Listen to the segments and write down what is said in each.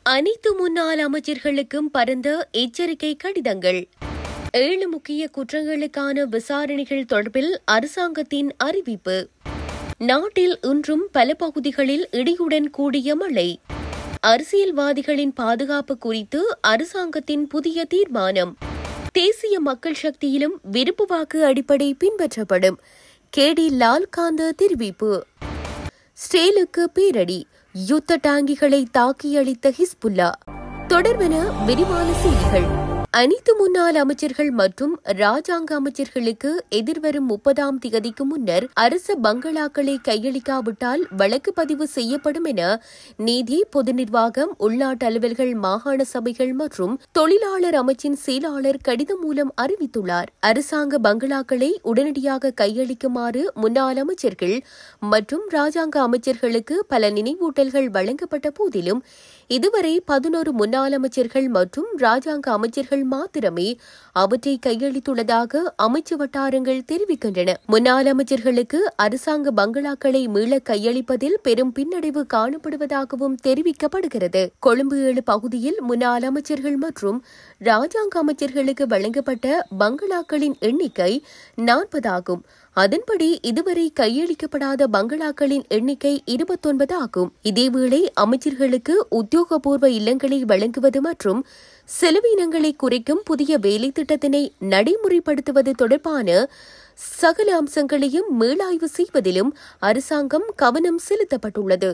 அனைத்து முன்னாள் அமைச்சர்களுக்கும் பரந்த எச்சரிக்கை கடிதங்கள் ஏழு முக்கிய குற்றங்களுக்கான விசாரணைகள் தொடர்பில் அரசாங்கத்தின் அறிவிப்பு நாட்டில் இன்றும் பல பகுதிகளில் இடியுடன் கூடிய மழை அரசியல்வாதிகளின் பாதுகாப்பு குறித்து அரசாங்கத்தின் புதிய தீர்மானம் தேசிய மக்கள் சக்தியிலும் விருப்பு வாக்கு அடிப்படை பின்பற்றப்படும் கேடி லால்காந்த தெரிவிப்பு ஸ்ரேலுக்கு பேரடி யுத்த டாங்கிகளை தாக்கியளித்த ஹிஸ்புல்லா தொடர்பென விரிவான செய்திகள் அனைத்து முன்னாள் அமைச்சர்கள் மற்றும் ராஜாங்க அமைச்சர்களுக்கு எதிர்வரும் முப்பதாம் திகதிக்கு முன்னர் அரச பங்களாக்களை கையளிக்காவிட்டால் வழக்கு பதிவு செய்யப்படும் என நீதி பொது நிர்வாகம் உள்நாட்டு அலுவல்கள் மாகாண சபைகள் மற்றும் தொழிலாளர் அமைச்சின் செயலாளர் கடிதம் மூலம் அறிவித்துள்ளார் அரசாங்க பங்களாக்களை உடனடியாக கையளிக்குமாறு முன்னாள் அமைச்சர்கள் மற்றும் ராஜாங்க அமைச்சர்களுக்கு பல நினைவூட்டல்கள் வழங்கப்பட்ட போதிலும் இதுவரை பதினோரு முன்னாள் அமைச்சர்கள் மற்றும் ராஜாங்க அமைச்சர்கள் மாத்திரமே அவற்றை கையளித்துள்ளதாக அமைச்சு வட்டாரங்கள் தெரிவிக்கின்றன முன்னாள் அமைச்சர்களுக்கு அரசாங்க பங்களாக்களை மீள கையளிப்பதில் பெரும் பின்னடைவு காணப்படுவதாகவும் தெரிவிக்கப்படுகிறது கொழும்பு ஏழு பகுதியில் முன்னாள் அமைச்சர்கள் மற்றும் ராஜாங்க அமைச்சர்களுக்கு வழங்கப்பட்ட பங்களாக்களின் எண்ணிக்கை நாற்பதாகும் அதன்படி இதுவரை கையளிக்கப்படாத பங்களாக்களின் எண்ணிக்கை இருபத்தொன்பது ஆகும் இதேவேளை அமைச்சர்களுக்கு உத்தியோகபூர்வ இல்லங்களை வழங்குவது மற்றும் செலவினங்களை குறைக்கும் புதிய வேலை திட்டத்தினை நடைமுறைப்படுத்துவது தொடர்பான சகல அம்சங்களையும் மீளாய்வு செய்வதிலும் அரசாங்கம் கவனம் செலுத்தப்பட்டுள்ளது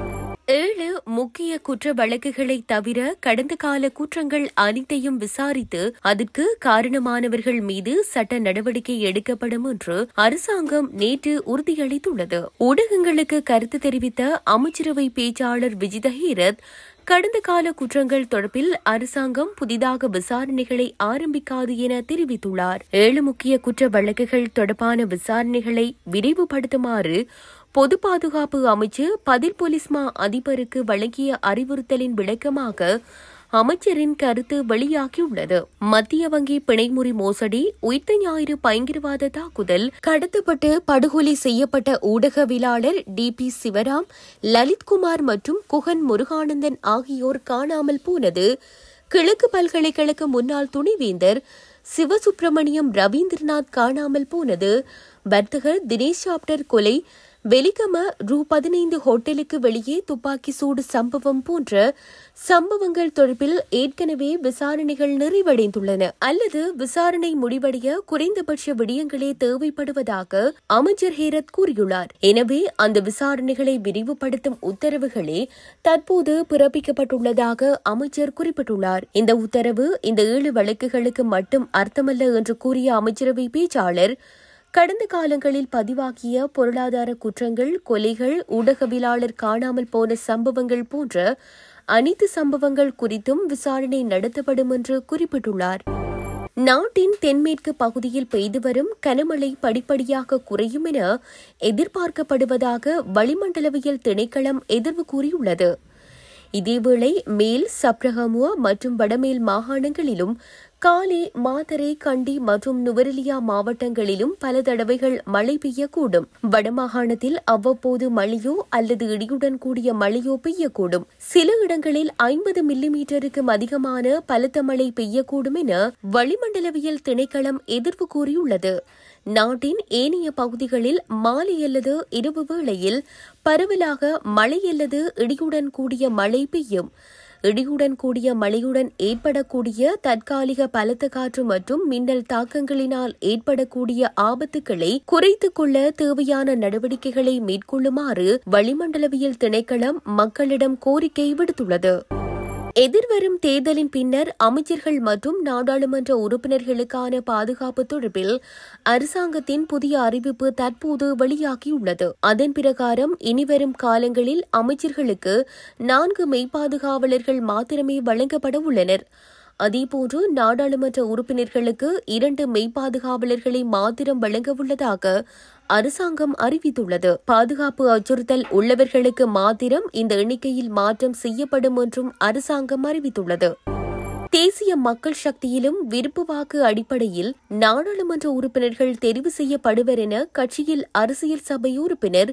ஏழு முக்கிய குற்ற வழக்குகளை தவிர கடந்த கால குற்றங்கள் அனைத்தையும் விசாரித்து அதற்கு காரணமானவர்கள் மீது சட்ட நடவடிக்கை எடுக்கப்படும் என்று அரசாங்கம் நேற்று உறுதியளித்துள்ளது ஊடகங்களுக்கு கருத்து தெரிவித்த அமைச்சரவை பேச்சாளர் விஜித ஹீரத் கடந்த கால குற்றங்கள் தொடர்பில் அரசாங்கம் புதிதாக விசாரணைகளை ஆரம்பிக்காது என தெரிவித்துள்ளார் ஏழு முக்கிய குற்ற வழக்குகள் தொடர்பான விசாரணைகளை விரைவுபடுத்துமாறு பொது பாதுகாப்பு அமைச்சு பதில் போலீஸ் மா அதிபருக்கு வழங்கிய அறிவுறுத்தலின் விளக்கமாக அமைச்சரின் கருத்து வெளியாகியுள்ளது மத்திய வங்கி பிணைமுறி மோசடி உயிர்த்த ஞாயிறு பயங்கரவாத தாக்குதல் கடத்தப்பட்டு படுகொலை செய்யப்பட்ட ஊடகவியலாளர் டி பி சிவராம் லலித்குமார் மற்றும் குகன் முருகானந்தன் ஆகியோர் காணாமல் போனது கிழக்கு பல்கலைக்கழக முன்னாள் துணைவேந்தர் சிவசுப்பிரமணியம் ரவீந்திரநாத் காணாமல் போனது வர்த்தகர் தினேஷ் சாப்டர் கொலை வெலிகம ரூ பதினைந்து ஹோட்டலுக்கு வெளியே துப்பாக்கி சூடு சம்பவம் போன்ற சம்பவங்கள் தொடர்பில் ஏற்கனவே விசாரணைகள் நிறைவடைந்துள்ளன அல்லது விசாரணை முடிவடைய குறைந்தபட்ச விடயங்களே தேவைப்படுவதாக அமைச்சர் ஹேரத் கூறியுள்ளார் எனவே அந்த விசாரணைகளை விரிவுபடுத்தும் உத்தரவுகளே தற்போது பிறப்பிக்கப்பட்டுள்ளதாக அமைச்சர் குறிப்பிட்டுள்ளார் இந்த உத்தரவு இந்த ஏழு வழக்குகளுக்கு மட்டும் அர்த்தமல்ல என்று கூறிய அமைச்சரவை பேச்சாளர் கடந்த காலங்களில் பதிவாகிய பொருளாதார குற்றங்கள் கொலைகள் ஊடகவியலாளர் காணாமல் போன சம்பவங்கள் போன்ற அனைத்து சம்பவங்கள் குறித்தும் விசாரணை நடத்தப்படும் என்று குறிப்பிட்டுள்ளார் நாட்டின் தென்மேற்கு பகுதியில் பெய்து வரும் கனமழை படிப்படியாக குறையும் என எதிர்பார்க்கப்படுவதாக வளிமண்டலவியல் திணைக்களம் எதிர்வு கூறியுள்ளது இதேவேளை மேல் சப்ரகமுவ மற்றும் வடமேல் மாகாணங்களிலும் காலி மாத்தரை கண்டி மற்றும் நுவரெலியா மாவட்டங்களிலும் பல தடவைகள் மழை பெய்யக்கூடும் வடமாகாணத்தில் அவ்வப்போது மழையோ அல்லது இடியுடன் கூடிய மழையோ பெய்யக்கூடும் சில இடங்களில் ஐம்பது மில்லிமீட்டருக்கு அதிகமான பலத்த மழை பெய்யக்கூடும் என வளிமண்டலவியல் திணைக்களம் எதிர்வு கூறியுள்ளது நாட்டின் ஏனைய பகுதிகளில் மாலை அல்லது இரவு வேளையில் பரவலாக மழை அல்லது இடியுடன் கூடிய மழை பெய்யும் இடியுடன் கூடிய மழையுடன் ஏற்படக்கூடிய தற்காலிக பலத்த காற்று மற்றும் மின்னல் தாக்கங்களினால் ஏற்படக்கூடிய ஆபத்துக்களை குறைத்துக் கொள்ள தேவையான நடவடிக்கைகளை மேற்கொள்ளுமாறு வளிமண்டலவியல் திணைக்களம் மக்களிடம் கோரிக்கை விடுத்துள்ளது எதிர்வரும் தேர்தலின் பின்னர் அமைச்சர்கள் மற்றும் நாடாளுமன்ற உறுப்பினர்களுக்கான பாதுகாப்பு தொடர்பில் அரசாங்கத்தின் புதிய அறிவிப்பு தற்போது வெளியாகியுள்ளது அதன் பிரகாரம் இனிவரும் காலங்களில் அமைச்சர்களுக்கு நான்கு மெய்ப்பாதுகாவலர்கள் மாத்திரமே வழங்கப்பட உள்ளனர் அதேபோன்று நாடாளுமன்ற உறுப்பினர்களுக்கு இரண்டு மெய்ப்பாதுகாவலர்களை மாத்திரம் வழங்கவுள்ளதாக அரசாங்கம் அறிவித்துள்ளது பாதுகாப்பு அச்சுறுத்தல் உள்ளவர்களுக்கு மாத்திரம் இந்த எண்ணிக்கையில் மாற்றம் செய்யப்படும் என்றும் அரசாங்கம் அறிவித்துள்ளது தேசிய மக்கள் சக்தியிலும் விருப்பு வாக்கு அடிப்படையில் நாடாளுமன்ற உறுப்பினர்கள் தெரிவு செய்யப்படுவர் என கட்சியில் அரசியல் சபை உறுப்பினர்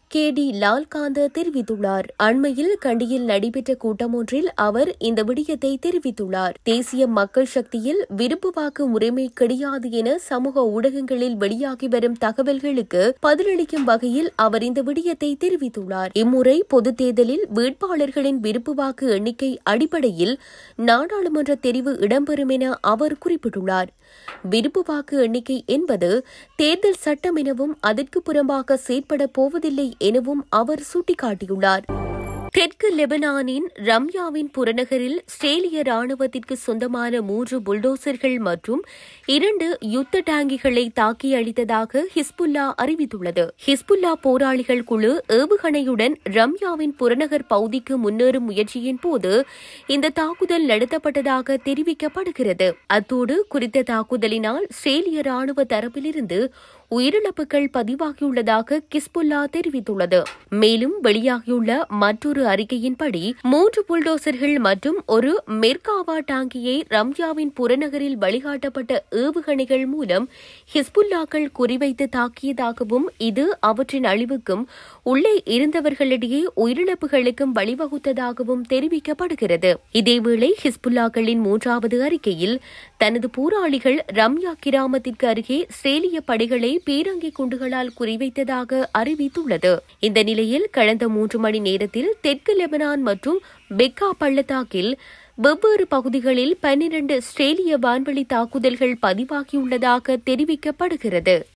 கே டி லால்காந்த தெரிவித்துள்ளார் அண்மையில் கண்டியில் நடைபெற்ற கூட்டம் ஒன்றில் அவர் இந்த விடயத்தை தெரிவித்துள்ளார் தேசிய மக்கள் சக்தியில் விருப்பு வாக்கு முறைமை கிடையாது என சமூக ஊடகங்களில் வெளியாகி வரும் தகவல்களுக்கு பதிலளிக்கும் வகையில் அவர் இந்த விடயத்தை தெரிவித்துள்ளார் இம்முறை பொதுத் தேர்தலில் வேட்பாளர்களின் விருப்பு வாக்கு எண்ணிக்கை அடிப்படையில் நாடாளுமன்ற தெரிவு இடம்பெறும் என அவர் குறிப்பிட்டுள்ளார் விருப்பு வாக்கு எண்ணிக்கை என்பது தேர்தல் சட்டம் எனவும் அதற்கு புறம்பாக செயற்பட போவதில்லை எனவும் அவர் சுட்டிக்காட்டியுள்ளார் தெற்கு லெபனானின் ரம்யாவின் புறநகரில் ஸ்ரேலிய ராணுவத்திற்கு சொந்தமான மூன்று புல்டோசர்கள் மற்றும் இரண்டு யுத்த டாங்கிகளை தாக்கி அழித்ததாக ஹிஸ்புல்லா அறிவித்துள்ளது ஹிஸ்புல்லா போராளிகள் குழு ஏவுகணையுடன் ரம்யாவின் புறநகர் பகுதிக்கு முன்னேறும் முயற்சியின் போது இந்த தாக்குதல் நடத்தப்பட்டதாக தெரிவிக்கப்படுகிறது அத்தோடு குறித்த தாக்குதலினால் ஸ்ரேலிய ராணுவ தரப்பிலிருந்து உயிரிழப்புகள் பதிவாகியுள்ளதாக கிஸ்புல்லா தெரிவித்துள்ளது மேலும் வெளியாகியுள்ள மற்றொரு அறிக்கையின்படி மூன்று புல்டோசர்கள் மற்றும் ஒரு மெர்காவா டாங்கியை ரம்யாவின் புறநகரில் வழிகாட்டப்பட்ட ஏவுகணைகள் மூலம் ஹிஸ்புல்லாக்கள் குறிவைத்து தாக்கியதாகவும் இது அவற்றின் அழிவுக்கும் உள்ளே இருந்தவர்களிடையே உயிரிழப்புகளுக்கும் வழிவகுத்ததாகவும் தெரிவிக்கப்படுகிறது இதேவேளை ஹிஸ்புல்லாக்களின் மூன்றாவது அறிக்கையில் தனது போராளிகள் ரம்யா கிராமத்திற்கு அருகே ஸ்ரேலிய படைகளை பீரங்கி குண்டுகளால் குறிவைத்ததாக அறிவித்துள்ளது இந்த நிலையில் கடந்த மூன்று மணி நேரத்தில் தெற்கு லெபனான் மற்றும் பெக்கா பள்ளத்தாக்கில் வெவ்வேறு பகுதிகளில் பன்னிரண்டு ஸ்ரேலிய வான்வழி தாக்குதல்கள் பதிவாகியுள்ளதாக தெரிவிக்கப்படுகிறது